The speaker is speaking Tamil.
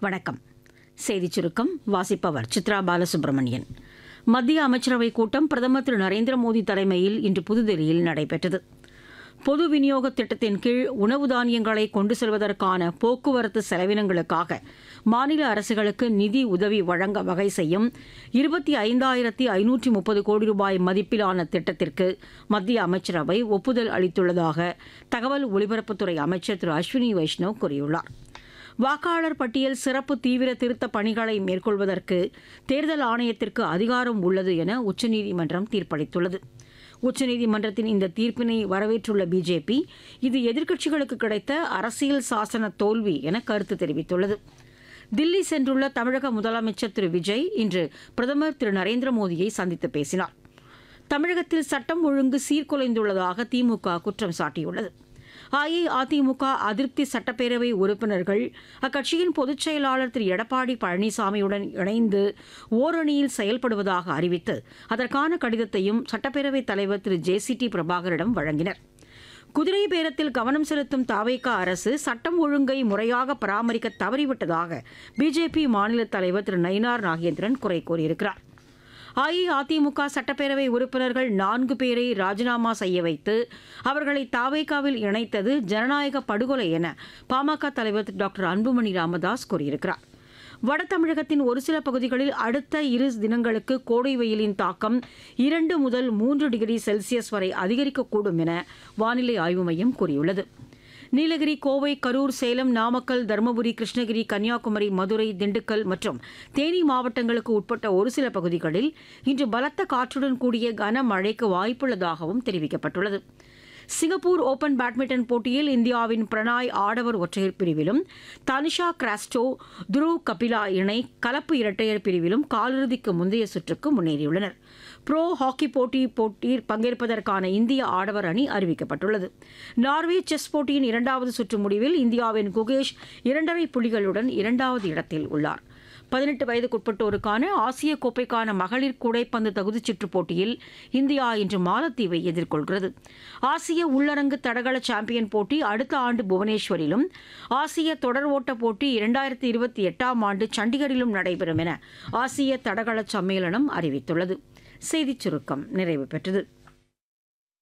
வணக்கம் செய்திச் சுருக்கம் வாசிப்பவர் சித்ரா பாலசுப்ரமணியன் மத்திய அமைச்சரவைக் கூட்டம் பிரதமர் திரு நரேந்திர மோடி தலைமையில் இன்று புதுதில்லியில் நடைபெற்றது பொது விநியோக திட்டத்தின் கீழ் உணவு தானியங்களை கொண்டு செல்வதற்கான போக்குவரத்து செலவினங்களுக்காக மாநில அரசுகளுக்கு நிதி உதவி வழங்க வகை செய்யும் இருபத்தி ஐந்தாயிரத்தி ஐநூற்றி முப்பது கோடி ரூபாய் மதிப்பிலான திட்டத்திற்கு மத்திய அமைச்சரவை ஒப்புதல் அளித்துள்ளதாக தகவல் ஒலிபரப்புத்துறை அமைச்சர் திரு அஸ்வினி வைஷ்ணவ் கூறியுள்ளார் வாக்காளர் பட்டியல் சிறப்பு தீவிர திருத்த பணிகளை மேற்கொள்வதற்கு தேர்தல் ஆணையத்திற்கு அதிகாரம் உள்ளது என உச்சநீதிமன்றம் தீர்ப்பளித்துள்ளது உச்சநீதிமன்றத்தின் இந்த தீர்ப்பினை வரவேற்றுள்ள பிஜேபி இது எதிர்க்கட்சிகளுக்கு கிடைத்த அரசியல் சாசன தோல்வி என கருத்து தெரிவித்துள்ளது தில்லி சென்றுள்ள தமிழக முதலமைச்சர் திரு விஜய் இன்று பிரதமர் திரு நரேந்திர மோடியை சந்தித்து பேசினார் தமிழகத்தில் சட்டம் ஒழுங்கு சீர்குலைந்துள்ளதாக திமுக குற்றம் சாட்டியுள்ளது அஇஅதிமுக அதிருப்தி சட்டப்பேரவை உறுப்பினர்கள் அக்கட்சியின் பொதுச் செயலாளர் திரு எடப்பாடி பழனிசாமியுடன் இணைந்து ஓரணியில் செயல்படுவதாக அறிவித்து அதற்கான கடிதத்தையும் சட்டப்பேரவைத் தலைவர் திரு ஜே சி டி பிரபாகரிடம் வழங்கினர் குதிரை பேரத்தில் கவனம் செலுத்தும் தாவேகா அரசு சட்டம் ஒழுங்கை முறையாக பராமரிக்க தவறிவிட்டதாக பிஜேபி மாநில தலைவர் திரு நயினார் நாகேந்திரன் குறை கூறியிருக்கிறார் அஇஅதிமுக சட்டப்பேரவை உறுப்பினர்கள் நான்கு பேரை ராஜினாமா செய்ய வைத்து அவர்களை தாவேகாவில் இணைத்தது ஜனநாயக படுகொலை என பாமக தலைவர் டாக்டர் அன்புமணி ராமதாஸ் கூறியிருக்கிறார் வட தமிழகத்தின் ஒரு சில பகுதிகளில் அடுத்த இரு தினங்களுக்கு கோடை வெயிலின் தாக்கம் இரண்டு முதல் மூன்று டிகிரி செல்சியஸ் வரை அதிகரிக்கக்கூடும் என வானிலை ஆய்வு மையம் கூறியுள்ளது நீலகிரி கோவை கரூர் சேலம் நாமக்கல் தருமபுரி கிருஷ்ணகிரி கன்னியாகுமரி மதுரை திண்டுக்கல் மற்றும் தேனி மாவட்டங்களுக்கு உட்பட்ட ஒரு சில பகுதிகளில் இன்று பலத்த காற்றுடன் கூடிய கனமழைக்கு வாய்ப்புள்ளதாகவும் தெரிவிக்கப்பட்டுள்ளது சிங்கப்பூர் ஓபன் பேட்மிண்டன் போட்டியில் இந்தியாவின் பிரணாய் ஆடவர் ஒற்றையர் பிரிவிலும் தனிஷா கிராஸ்டோ துருவ் கபிலா இணை கலப்பு இரட்டையர் பிரிவிலும் காலிறுதிக்கு முந்தைய சுற்றுக்கு முன்னேறியுள்ளனர் ப்ரோ ஹாக்கி போட்டி போட்டியில் பங்கேற்பதற்கான இந்திய ஆடவர் அணி அறிவிக்கப்பட்டுள்ளது நார்வே செஸ் போட்டியின் இரண்டாவது சுற்று முடிவில் இந்தியாவின் குகேஷ் இரண்டரை புள்ளிகளுடன் இரண்டாவது இடத்தில் உள்ளார் பதினெட்டு வயதுக்குட்பட்டோருக்கான ஆசிய கோப்பைக்கான மகளிர் கூடைப்பந்து தகுதிச் சுற்றுப் போட்டியில் இந்தியா இன்று மாலத்தீவை எதிர்கொள்கிறது ஆசிய உள்ளரங்கு தடகள சாம்பியன் போட்டி அடுத்த ஆண்டு புவனேஸ்வரிலும் ஆசிய தொடர் ஓட்ட போட்டி இரண்டாயிரத்தி இருபத்தி எட்டாம் ஆண்டு சண்டிகரிலும் நடைபெறும் என ஆசிய தடகள சம்மேளனம் அறிவித்துள்ளது செய்திச் சுருக்கம் நிறைவு பெற்றது